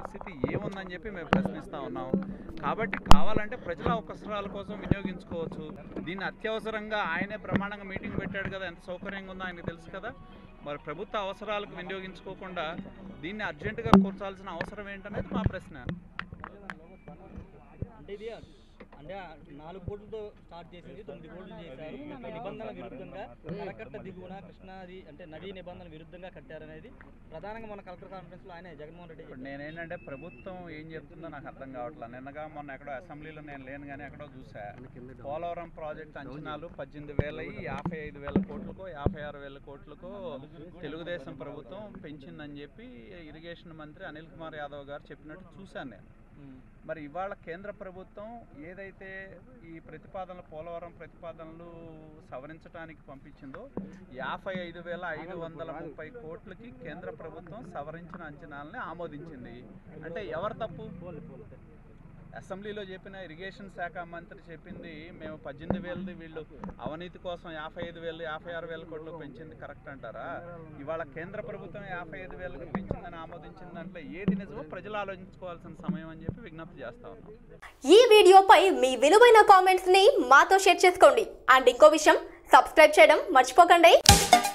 పరిస్థితి ఏముందని చెప్పి మేము ప్రశ్నిస్తూ ఉన్నాం కాబట్టి కావాలంటే ప్రజల అవసరాల కోసం వినియోగించుకోవచ్చు దీన్ని అత్యవసరంగా ఆయనే బ్రహ్మాండంగా మీటింగ్ పెట్టాడు కదా ఎంత సౌకర్యంగా ఉందో ఆయనకు తెలుసు కదా మరి ప్రభుత్వ అవసరాలకు వినియోగించుకోకుండా దీన్ని అర్జెంటుగా కూర్చాల్సిన అవసరం ఏంటనేది మా ప్రశ్న అంటే ఇది అంటే ఆ నాలుగు కోట్లతో స్టార్ట్ చేసింది తొమ్మిది కోట్లు చేశారు ముప్పై నిబంధనల విరుద్ధంగా కరకట్ట దిగువన కృష్ణాది అంటే నదీ నిబంధనల విరుద్ధంగా కట్టారనేది ప్రధానంగా మన కలెక్టర్ కాన్ఫరెన్స్ లో ఆయన జగన్మోహన్ రెడ్డి ఇప్పుడు నేనేంటంటే ప్రభుత్వం ఏం చెప్తుందో నాకు అర్థం కావట్లేదు నిన్నగా మొన్న ఎక్కడో అసెంబ్లీలో నేను లేను కానీ ఎక్కడో చూసా పోలవరం ప్రాజెక్ట్ అంచనాలు పద్దెనిమిది వేల యాభై ఐదు వేల కోట్లకో యాభై ఆరు వేల కోట్లకో తెలుగుదేశం ప్రభుత్వం పెంచిందని చెప్పి ఇరిగేషన్ మంత్రి అనిల్ కుమార్ యాదవ్ గారు చెప్పినట్టు చూశాను నేను ఉమ్. మరి ఇవాళ కేంద్ర ప్రభుత్వం ఏదైతే ఈ ప్రతిపాదనలు పోలవరం ప్రతిపాదనలు సవరించడానికి పంపించిందో యాభై ఐదు వేల ఐదు వందల ముప్పై కోట్లకి కేంద్ర ప్రభుత్వం సవరించిన అంచనాలని ఆమోదించింది అంటే ఎవరు తప్పు అసెంబ్లీలో చెప్పిన ఇరిగేషన్ శాఖ మంత్రి చెప్పింది మేము పద్దెనిమిది వేలది వీళ్ళు అవినీతి కోసం యాభై ఐదు వేలు యాభై ఆరు వేల కోట్లు పెంచింది కరెక్ట్ అంటారా ఇవాళ కేంద్ర ప్రభుత్వం యాభై ఐదు వేలకు పెంచిందని ఆమోదించిన దాంట్లో ఏది నిజమో ప్రజలు ఆలోచించుకోవాల్సిన సమయం అని చెప్పి విజ్ఞప్తి చేస్తా ఉన్నాం ఈ వీడియోపై మీ విలువైన కామెంట్స్ ని మాతో షేర్ చేసుకోండి అండ్ ఇంకో విషయం సబ్స్క్రైబ్ చేయడం మర్చిపోకండి